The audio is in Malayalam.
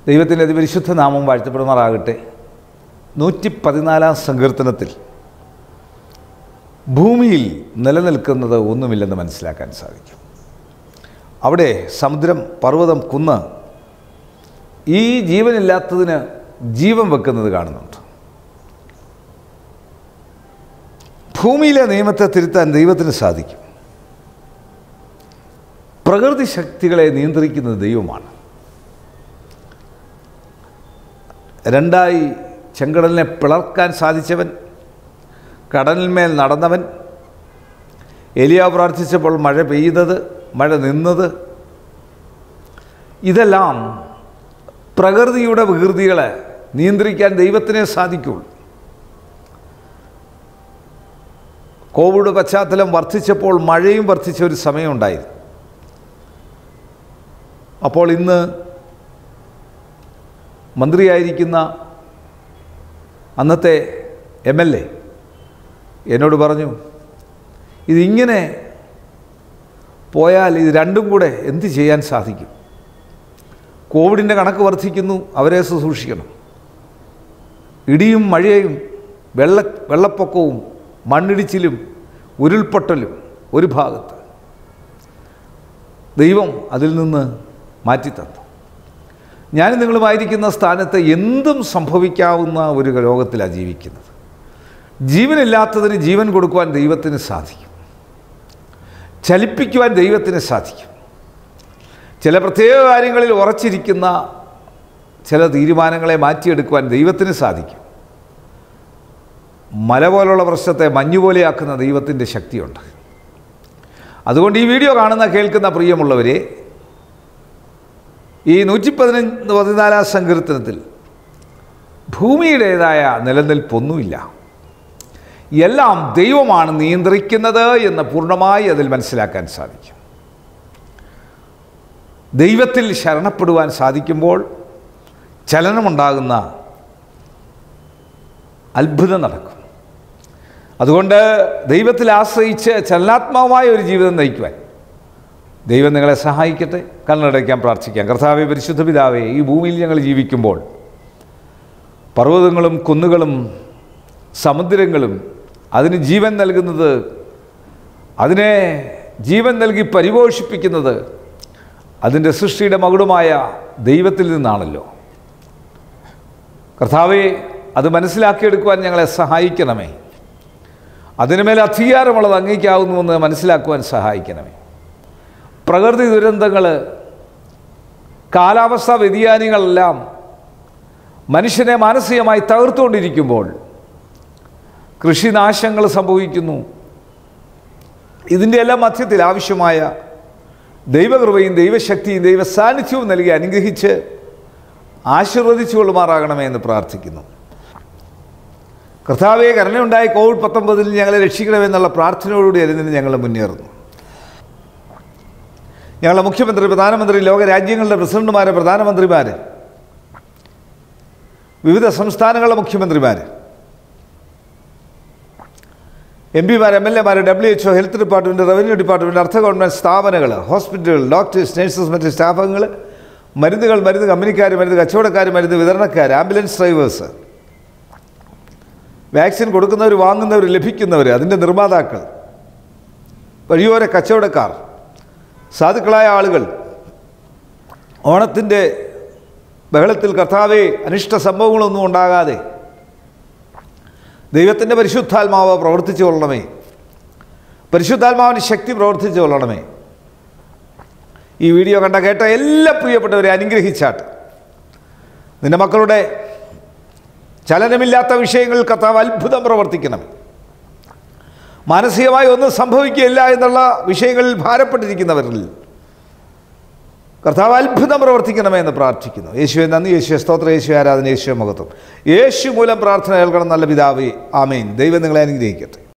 ദൈവത്തിൻ്റെ അതിപരിശുദ്ധ നാമം വാഴ്ത്തപ്പെടുമാറാകട്ടെ നൂറ്റി പതിനാലാം സങ്കീർത്തനത്തിൽ ഭൂമിയിൽ നിലനിൽക്കുന്നത് ഒന്നുമില്ലെന്ന് മനസ്സിലാക്കാൻ സാധിക്കും അവിടെ സമുദ്രം പർവ്വതം കുന്ന് ഈ ജീവനില്ലാത്തതിന് ജീവൻ വെക്കുന്നത് കാണുന്നുണ്ട് ഭൂമിയിലെ നിയമത്തെ തിരുത്താൻ ദൈവത്തിന് സാധിക്കും പ്രകൃതി ശക്തികളെ നിയന്ത്രിക്കുന്നത് ദൈവമാണ് രണ്ടായി ചെങ്കടലിനെ പിളർക്കാൻ സാധിച്ചവൻ കടലിന്മേൽ നടന്നവൻ എലിയ പ്രാർത്ഥിച്ചപ്പോൾ മഴ പെയ്തത് മഴ നിന്നത് ഇതെല്ലാം പ്രകൃതിയുടെ വികൃതികളെ നിയന്ത്രിക്കാൻ ദൈവത്തിനെ സാധിക്കുള്ളൂ കോവിഡ് പശ്ചാത്തലം വർദ്ധിച്ചപ്പോൾ മഴയും വർദ്ധിച്ച ഒരു സമയമുണ്ടായിരുന്നു അപ്പോൾ ഇന്ന് മന്ത്രിയായിരിക്കുന്ന അന്നത്തെ എം എൽ എ എന്നോട് പറഞ്ഞു ഇതിങ്ങനെ പോയാൽ ഇത് രണ്ടും കൂടെ എന്ത് ചെയ്യാൻ സാധിക്കും കോവിഡിൻ്റെ കണക്ക് വർദ്ധിക്കുന്നു അവരെ ശുശ്രൂഷിക്കണം ഇടിയും മഴയും വെള്ള വെള്ളപ്പൊക്കവും മണ്ണിടിച്ചിലും ഉരുൾപൊട്ടലും ഒരു ഭാഗത്ത് ദൈവം അതിൽ നിന്ന് മാറ്റിത്തന്നു ഞാൻ നിങ്ങളുമായിരിക്കുന്ന സ്ഥാനത്ത് എന്തും സംഭവിക്കാവുന്ന ഒരു ലോകത്തിലാണ് ജീവിക്കുന്നത് ജീവനില്ലാത്തതിന് ജീവൻ കൊടുക്കുവാൻ ദൈവത്തിന് സാധിക്കും ചലിപ്പിക്കുവാൻ ദൈവത്തിന് സാധിക്കും ചില പ്രത്യേക കാര്യങ്ങളിൽ ഉറച്ചിരിക്കുന്ന ചില തീരുമാനങ്ങളെ മാറ്റിയെടുക്കുവാൻ ദൈവത്തിന് സാധിക്കും മല പോലുള്ള പ്രശ്നത്തെ മഞ്ഞുപോലെയാക്കുന്ന ദൈവത്തിൻ്റെ ശക്തിയുണ്ട് അതുകൊണ്ട് ഈ വീഡിയോ കാണുന്ന കേൾക്കുന്ന പ്രിയമുള്ളവരെ ഈ നൂറ്റി പതിനഞ്ച് പതിനാലാം സങ്കീർത്തനത്തിൽ ഭൂമിയുടേതായ നിലനിൽപ്പൊന്നുമില്ല എല്ലാം ദൈവമാണ് നിയന്ത്രിക്കുന്നത് എന്ന് പൂർണ്ണമായി അതിൽ മനസ്സിലാക്കാൻ സാധിക്കും ദൈവത്തിൽ ശരണപ്പെടുവാൻ സാധിക്കുമ്പോൾ ചലനമുണ്ടാകുന്ന അത്ഭുതം നടക്കും അതുകൊണ്ട് ദൈവത്തിൽ ആശ്രയിച്ച് ചലനാത്മകമായ ഒരു ജീവിതം നയിക്കുവാൻ ദൈവം നിങ്ങളെ സഹായിക്കട്ടെ കണ്ണടയ്ക്കാൻ പ്രാർത്ഥിക്കാം കർത്താവെ പരിശുദ്ധ പിതാവേ ഈ ഭൂമിയിൽ ഞങ്ങൾ ജീവിക്കുമ്പോൾ പർവ്വതങ്ങളും കുന്നുകളും സമുദ്രങ്ങളും അതിന് ജീവൻ നൽകുന്നത് അതിനെ ജീവൻ നൽകി പരിപോഷിപ്പിക്കുന്നത് അതിൻ്റെ സൃഷ്ടിയുടെ മകുടമായ ദൈവത്തിൽ നിന്നാണല്ലോ കർത്താവെ അത് മനസ്സിലാക്കിയെടുക്കുവാൻ ഞങ്ങളെ സഹായിക്കണമേ അതിനുമേൽ അധികാരമുള്ളത് അംഗീകരിക്കാവുന്നുവെന്ന് മനസ്സിലാക്കുവാൻ സഹായിക്കണമേ പ്രകൃതി ദുരന്തങ്ങൾ കാലാവസ്ഥാ വ്യതിയാനങ്ങളെല്ലാം മനുഷ്യനെ മാനസികമായി തകർത്തുകൊണ്ടിരിക്കുമ്പോൾ കൃഷിനാശങ്ങൾ സംഭവിക്കുന്നു ഇതിൻ്റെ എല്ലാം മധ്യത്തിൽ ആവശ്യമായ ദൈവകൃപയും ദൈവശക്തിയും ദൈവ സാന്നിധ്യവും നൽകി അനുഗ്രഹിച്ച് ആശീർവദിച്ചു കൊള്ളുമാറാകണമേ എന്ന് പ്രാർത്ഥിക്കുന്നു കർത്താവെ കരുണയുണ്ടായ കോവിഡ് പത്തൊമ്പതിൽ ഞങ്ങളെ രക്ഷിക്കണമെന്നുള്ള പ്രാർത്ഥനയോടുകൂടി അതിന് ഞങ്ങൾ മുന്നേറുന്നു ഞങ്ങളുടെ മുഖ്യമന്ത്രി പ്രധാനമന്ത്രി ലോകരാജ്യങ്ങളുടെ പ്രസിഡന്റുമാർ പ്രധാനമന്ത്രിമാർ വിവിധ സംസ്ഥാനങ്ങളുടെ മുഖ്യമന്ത്രിമാർ എം പിമാർ എം എൽ എമാർ W H O health department revenue department അർത്ഥ ഗവൺമെൻറ് സ്ഥാപനങ്ങൾ ഹോസ്പിറ്റലുകൾ ഡോക്ടേഴ്സ് നഴ്സസ് മറ്റ് സ്റ്റാഫുകൾ മരുന്നുകൾ മരുന്ന് കമ്പനിക്കാർ മരുന്ന് കച്ചവടക്കാർ മരുന്ന് വിതരണക്കാർ ആംബുലൻസ് ഡ്രൈവേഴ്സ് വാക്സിൻ കൊടുക്കുന്നവർ വാങ്ങുന്നവർ ലഭിക്കുന്നവർ അതിൻ്റെ നിർമ്മാതാക്കൾ വഴിയോര കച്ചവടക്കാർ സാധുക്കളായ ആളുകൾ ഓണത്തിൻ്റെ ബഹളത്തിൽ കർത്താവെ അനിഷ്ട സംഭവങ്ങളൊന്നും ഉണ്ടാകാതെ ദൈവത്തിൻ്റെ പരിശുദ്ധാത്മാവ് പ്രവർത്തിച്ചു കൊള്ളണമേ പരിശുദ്ധാത്മാവിൻ്റെ ശക്തി പ്രവർത്തിച്ചു കൊള്ളണമേ ഈ വീഡിയോ കണ്ട കേട്ട എല്ലാ പ്രിയപ്പെട്ടവരെ അനുഗ്രഹിച്ചാട്ട് നിന്റെ മക്കളുടെ ചലനമില്ലാത്ത വിഷയങ്ങളിൽ കർത്താവ് അത്ഭുതം പ്രവർത്തിക്കണം മാനസികമായി ഒന്നും സംഭവിക്കുകയില്ല എന്നുള്ള വിഷയങ്ങളിൽ ഭാരപ്പെട്ടിരിക്കുന്നവരിൽ കർത്താവ് അത്ഭുതം പ്രവർത്തിക്കണമേ എന്ന് പ്രാർത്ഥിക്കുന്നു യേശുവെ നന്ദി യേശുവെ സ്തോത്ര യേശു ആരാധന യേശുവെ മഹത്വം യേശു മൂലം പ്രാർത്ഥന കേൾക്കണം നല്ല പിതാവേ ആമേൻ ദൈവം നിങ്ങളെ അനുഗ്രഹിക്കട്ടെ